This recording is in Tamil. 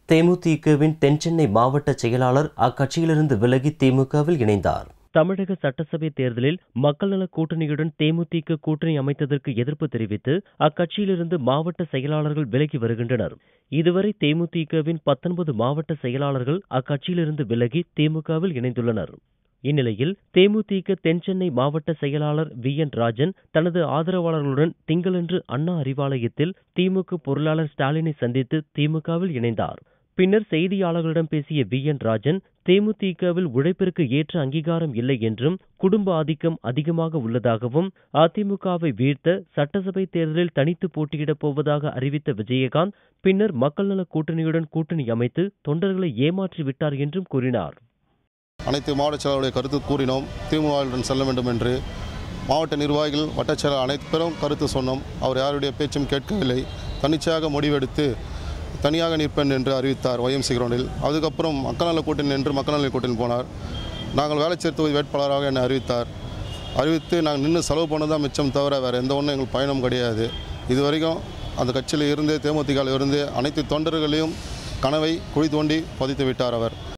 தேமுதிகவின் தென்சென்னை மாவட்ட செயலாளர் அக்கட்சியிலிருந்து விலகி திமுகவில் இணைந்தார் தமிழக சட்டசபை தேர்தலில் மக்கள் நல கூட்டணியுடன் தேமுதிக கூட்டணி அமைத்ததற்கு எதிர்ப்பு தெரிவித்து அக்கட்சியிலிருந்து மாவட்ட செயலாளர்கள் விலகி வருகின்றனர் இதுவரை தேமுதிகவின் பத்தொன்பது மாவட்ட செயலாளர்கள் அக்கட்சியிலிருந்து விலகி திமுகவில் இணைந்துள்ளனர் இந்நிலையில் தேமுதிக தென்சென்னை மாவட்ட செயலாளர் வி என் ராஜன் தனது ஆதரவாளர்களுடன் திங்களன்று அண்ணா அறிவாலயத்தில் திமுக பொருளாளர் ஸ்டாலினை சந்தித்து திமுகவில் இணைந்தார் பின்னர் செய்தியாளர்களிடம் பேசிய வி என் ராஜன் தேமுதிகவில் உழைப்பிற்கு ஏற்ற அங்கீகாரம் இல்லை என்றும் குடும்ப ஆதிக்கம் அதிகமாக உள்ளதாகவும் அதிமுகவை வீழ்த்த சட்டசபை தேர்தலில் தனித்து போட்டியிடப் போவதாக அறிவித்த விஜயகாந்த் பின்னர் மக்கள் நல கூட்டணியுடன் கூட்டணி அமைத்து தொண்டர்களை ஏமாற்றி விட்டார் என்றும் கூறினார் அனைத்து மாவட்ட செயலாளருடைய கருத்து கூறினோம் திமுகவுடன் செல்ல வேண்டும் என்று மாவட்ட நிர்வாகிகள் வட்டச் செயலர் அனைத்து பேரும் கருத்து சொன்னோம் அவர் யாருடைய பேச்சும் கேட்கவில்லை தன்னிச்சையாக முடிவெடுத்து தனியாக நிற்பேன் என்று அறிவித்தார் ஒய்எம்சி கிரவுண்டில் அதுக்கப்புறம் மக்கள் நல கூட்டணி என்று மக்கள் நல கூட்டணி போனார் நாங்கள் வேலைச்சேர் தொகுதி வேட்பாளராக என்னை அறிவித்தார் அறிவித்து நாங்கள் நின்று செலவு பண்ணதான் மிச்சம் தவிர வேறு எந்த ஒன்றும் எங்களுக்கு பயணம் கிடையாது இது வரைக்கும் அந்த கட்சியில் இருந்து தேமுதிகவில் இருந்து அனைத்து தொண்டர்களையும் கனவை குழி தோண்டி பதித்து விட்டார் அவர்